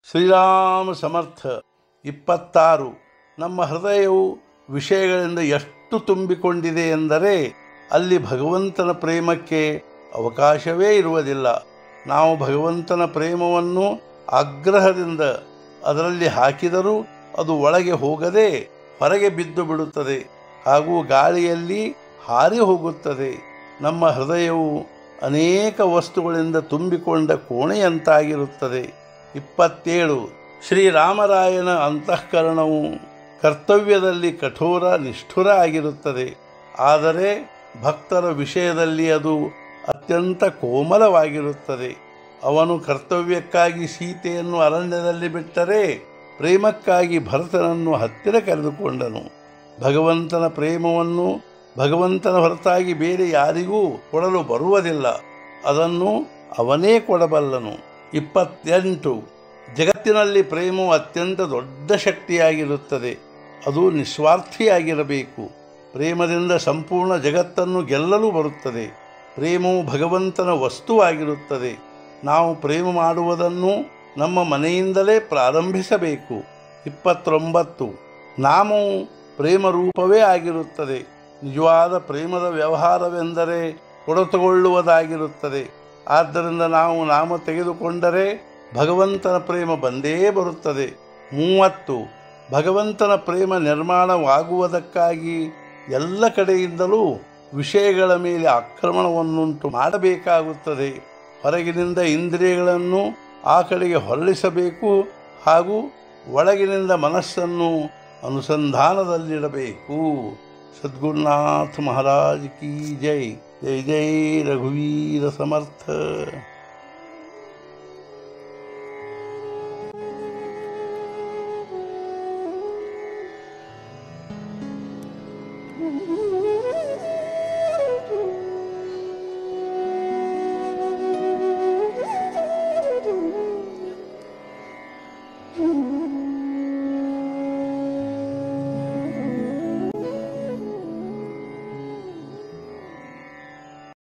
ಶ್ರೀರಾಮ ಸಮರ್ಥ ಇಪ್ಪತ್ತಾರು ನಮ್ಮ ಹೃದಯವು ವಿಷಯಗಳಿಂದ ಎಷ್ಟು ತುಂಬಿಕೊಂಡಿದೆ ಎಂದರೆ ಅಲ್ಲಿ ಭಗವಂತನ ಪ್ರೇಮಕ್ಕೆ ಅವಕಾಶವೇ ಇರುವುದಿಲ್ಲ ನಾವು ಭಗವಂತನ ಪ್ರೇಮವನ್ನು ಆಗ್ರಹದಿಂದ ಅದರಲ್ಲಿ ಹಾಕಿದರೂ ಅದು ಒಳಗೆ ಹೋಗದೆ ಹೊರಗೆ ಬಿದ್ದು ಬಿಡುತ್ತದೆ ಹಾಗೂ ಗಾಳಿಯಲ್ಲಿ ಹಾರಿ ಹೋಗುತ್ತದೆ ನಮ್ಮ ಹೃದಯವು ಅನೇಕ ವಸ್ತುಗಳಿಂದ ತುಂಬಿಕೊಂಡ ಕೋಣೆಯಂತಾಗಿರುತ್ತದೆ ಇಪ್ಪತ್ತೇಳು ಶ್ರೀರಾಮರಾಯನ ಅಂತಃಕರಣವು ಕರ್ತವ್ಯದಲ್ಲಿ ಕಠೋರ ನಿಷ್ಠುರ ಆಗಿರುತ್ತದೆ ಆದರೆ ಭಕ್ತರ ವಿಷಯದಲ್ಲಿ ಅದು ಅತ್ಯಂತ ಕೋಮಲವಾಗಿರುತ್ತದೆ ಅವನು ಕರ್ತವ್ಯಕ್ಕಾಗಿ ಸೀತೆಯನ್ನು ಅರಣ್ಯದಲ್ಲಿ ಬಿಟ್ಟರೆ ಪ್ರೇಮಕ್ಕಾಗಿ ಭರತನನ್ನು ಹತ್ತಿರ ಕರೆದುಕೊಂಡನು ಭಗವಂತನ ಪ್ರೇಮವನ್ನು ಭಗವಂತನ ಹೊರತಾಗಿ ಬೇರೆ ಯಾರಿಗೂ ಕೊಡಲು ಬರುವುದಿಲ್ಲ ಅದನ್ನು ಅವನೇ ಕೊಡಬಲ್ಲನು ಇಪ್ಪತ್ತೆಂಟು ಜಗತ್ತಿನಲ್ಲಿ ಪ್ರೇಮವು ಅತ್ಯಂತ ದೊಡ್ಡ ಶಕ್ತಿಯಾಗಿರುತ್ತದೆ ಅದು ನಿಸ್ವಾರ್ಥಿಯಾಗಿರಬೇಕು ಪ್ರೇಮದಿಂದ ಸಂಪೂರ್ಣ ಜಗತ್ತನ್ನು ಗೆಲ್ಲಲು ಬರುತ್ತದೆ ಪ್ರೇಮವು ಭಗವಂತನ ವಸ್ತುವಾಗಿರುತ್ತದೆ ನಾವು ಪ್ರೇಮ ಮಾಡುವುದನ್ನು ನಮ್ಮ ಮನೆಯಿಂದಲೇ ಪ್ರಾರಂಭಿಸಬೇಕು ಇಪ್ಪತ್ತೊಂಬತ್ತು ನಾಮವು ಪ್ರೇಮ ರೂಪವೇ ಆಗಿರುತ್ತದೆ ನಿಜವಾದ ಪ್ರೇಮದ ವ್ಯವಹಾರವೆಂದರೆ ಕೊಡತುಕೊಳ್ಳುವುದಾಗಿರುತ್ತದೆ ಆದ್ದರಿಂದ ನಾವು ನಾಮ ತೆಗೆದುಕೊಂಡರೆ ಭಗವಂತನ ಪ್ರೇಮ ಬಂದೇ ಬರುತ್ತದೆ ಮೂವತ್ತು ಭಗವಂತನ ಪ್ರೇಮ ನಿರ್ಮಾಣವಾಗುವುದಕ್ಕಾಗಿ ಎಲ್ಲ ಕಡೆಯಿಂದಲೂ ವಿಷಯಗಳ ಮೇಲೆ ಆಕ್ರಮಣವನ್ನುಂಟು ಮಾಡಬೇಕಾಗುತ್ತದೆ ಹೊರಗಿನಿಂದ ಇಂದ್ರಿಯಗಳನ್ನು ಆ ಕಡೆಗೆ ಹೊರಳಿಸಬೇಕು ಹಾಗೂ ಒಳಗಿನಿಂದ ಮನಸ್ಸನ್ನು ಅನುಸಂಧಾನದಲ್ಲಿಡಬೇಕು ಸದ್ಗುರುನಾಥ ಮಹಾರಾಜ್ ಕಿ ಜೈ ಜೈ ಜೈ ರಘುವೀರ ಸಮರ್ಥ